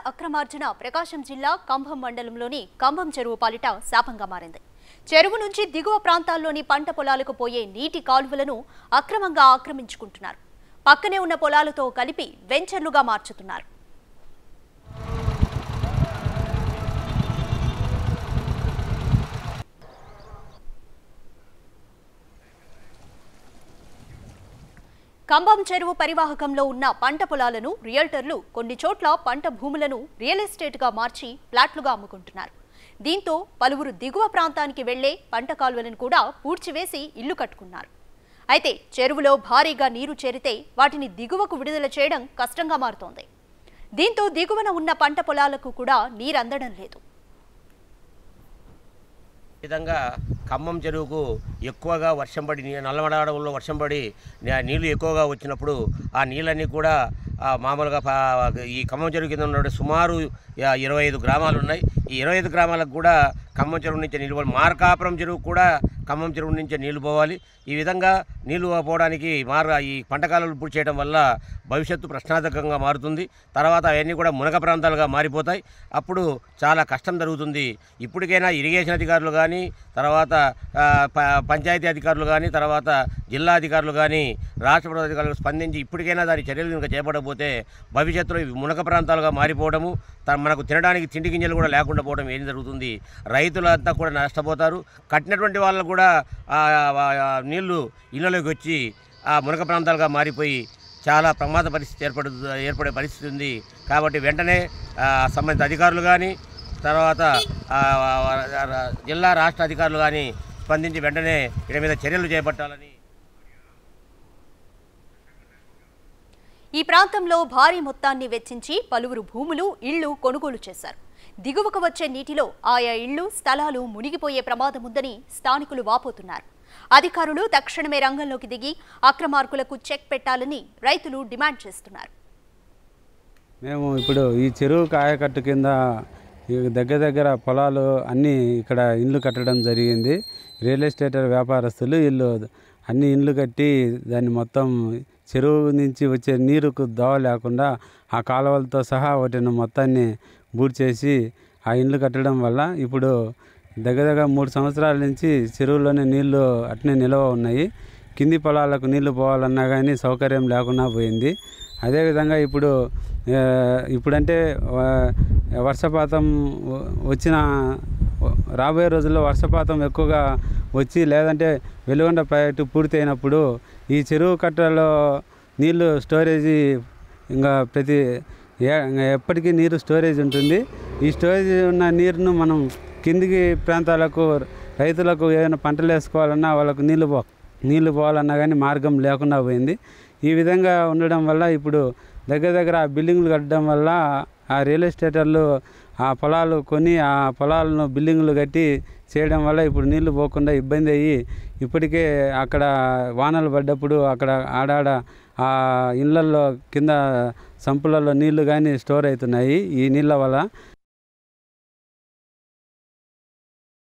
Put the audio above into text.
అక్రమార్జన ప్రకాశం జిల్లా కంభం మండలంలోని కంభం చెరువు పాలిట శాపంగా మారింది చెరువు నుంచి దిగువ ప్రాంతాల్లోని పంట పొలాలకు పోయే నీటి కాలువలను అక్రమంగా ఆక్రమించుకుంటున్నారు పక్కనే ఉన్న పొలాలతో కలిపి వెంచర్లుగా మార్చుతున్నారు కంబం చెరువు పరివాహకంలో ఉన్న పంట పొలాలను రియల్టర్లు కొన్ని చోట్ల పంట భూములను రియల్ ఎస్టేట్గా మార్చి ప్లాట్లుగా అమ్ముకుంటున్నారు దీంతో పలువురు దిగువ ప్రాంతానికి వెళ్లే పంట కాలువలను కూడా పూడ్చివేసి ఇల్లు కట్టుకున్నారు అయితే చెరువులో భారీగా నీరు చేరితే వాటిని దిగువకు విడుదల చేయడం కష్టంగా మారుతోంది దీంతో దిగువన ఉన్న పంట పొలాలకు కూడా నీరు అందడం లేదు ఈ విధంగా ఖమ్మం చెరువుకు ఎక్కువగా వర్షం పడి నీ- నల్లమల అడవుల్లో వర్షం పడి నీ- నీళ్లు ఎక్కువగా వచ్చినప్పుడు ఆ నీళ్ళన్నీ కూడా ఆ, మామూలుగా పా- ఈ ఖమ్మం చెరువు కింద ఉన్న సుమారు యా- ఇరవై ఐదు గ్రామాలు ఉన్నాయి ఈ ఇరవై ఐదు గ్రామాలకు కూడా ఖమ్మం చెరువు నుంచి నీళ్ళు పోవాలి మార్కాపురం చెరువు కూడా ఖమ్మం చెరువు నుంచే నీళ్లు పోవాలి ఈ విధంగా నీళ్లు పోవడానికి మార్ ఈ పంట కాలువలు పూర్తి చేయడం వల్ల భవిష్యత్తు ప్రశ్నార్థకంగా మారుతుంది తర్వాత అవన్నీ కూడా మునగ ప్రాంతాలుగా మారిపోతాయి అప్పుడు చాలా కష్టం జరుగుతుంది ఇప్పటికైనా ఇరిగేషన్ అధికారులు కానీ తర్వాత ఆ, ప- పంచాయతీ అధికారులు కానీ తర్వాత జిల్లా అధికారులు కానీ రాష్ట్ర ప్రభుత్వ అధికారులు స్పందించి ఇప్పటికైనా దాని చర్యలు కనుక చేపట్టకపోతే భవిష్యత్తులో ఇవి మునక ప్రాంతాలుగా మారిపోవడము త- మనకు తినడానికి తిండి గింజలు కూడా లేకుండా పోవడం ఏం జరుగుతుంది రైతులంతా కూడా నష్టపోతారు కట్టినటువంటి వాళ్ళు కూడా ఆ, ఆ, ఆ, నీళ్లు ఇళ్లలోకి వచ్చి ఆ మునక ప్రాంతాలుగా మారిపోయి చాలా ప్రమాద పరిస్థితి ఏర్పడు ఏర్పడే పరిస్థితి ఉంది కాబట్టి వెంటనే ఆ, సంబంధిత అధికారులు కానీ తర్వాత ఆ, ఆ, ఆ, జిల్లా రాష్ట్ర అధికారులు కానీ స్పందించి వెంటనే వీటి మీద చర్యలు చేపట్టాలని ఈ ప్రాంతంలో భారీ మొత్తాన్ని వెచ్చించి పలువురు భూములు ఇళ్లు కొనుగోలు చేశారు దిగువకు వచ్చే నీటిలో ఆయా ఇళ్లు స్థలాలు మునిగిపోయే ప్రమాదం ఉందని స్థానికులు వాపోతున్నారు అధికారులు తక్షణమే రంగంలోకి దిగి అక్రమార్కులకు చెక్ పెట్టాలని రైతులు డిమాండ్ చేస్తున్నారు మేము ఇప్పుడు ఈ చెరువు కాయకట్టు కింద ఈ దగ్గర దగ్గర పొలాలు అన్నీ ఇక్కడ ఇండ్లు కట్టడం జరిగింది రియల్ ఎస్టేట్ వ్యాపారస్తులు వీళ్ళు అన్ని ఇండ్లు కట్టి దాన్ని మొత్తం చెరువు నుంచి వచ్చే నీరుకు దోవ లేకుండా ఆ కాలువలతో సహా వాటిని మొత్తాన్ని బూడ్ చేసి ఆ ఇండ్లు కట్టడం వల్ల ఇప్పుడు దగ్గర దగ్గర మూడు సంవత్సరాల నుంచి చెరువులోనే నీళ్లు అట్నే నిల్వ ఉన్నాయి కింది పొలాలకు నీళ్లు పోవాలన్నా కానీ సౌకర్యం లేకుండా పోయింది అదేవిధంగా ఇప్పుడు ఆ, ఇప్పుడంటే వ- వర్షపాతం వ- వచ్చిన రాబోయే రోజుల్లో వర్షపాతం ఎక్కువగా వచ్చి లేదంటే వెలుగొండ ప్రాజెక్టు పూర్తి అయినప్పుడు ఈ చెరువు కట్టలో నీళ్లు స్టోరేజీ ఇంకా ప్రతి ఏ- ఇంకా ఎప్పటికీ నీరు స్టోరేజ్ ఉంటుంది ఈ స్టోరేజ్ ఉన్న నీరును మనం కిందికి ప్రాంతాలకు రైతులకు ఏదైనా పంటలు వేసుకోవాలన్నా వాళ్ళకు నీళ్లు పో నీళ్లు పోవాలన్నా కానీ మార్గం లేకుండా పోయింది ఈ విధంగా ఉండడం వల్ల ఇప్పుడు దగ్గర దగ్గర ఆ బిల్డింగ్లు కట్టడం వల్ల ఆ రియల్ ఎస్టేటర్లు ఆ పొలాలు కొని ఆ పొలాలను బిల్డింగ్లు కట్టి చేయడం వల్ల ఇప్పుడు నీళ్లు పోకుండా ఇబ్బంది అయ్యి ఇప్పటికే అక్కడ వానలు పడ్డప్పుడు అక్కడ ఆడాడ ఆ ఇళ్ళల్లో కింద సంపులలో నీళ్లు కానీ స్టోర్ అవుతున్నాయి ఈ నీళ్ళ వల్ల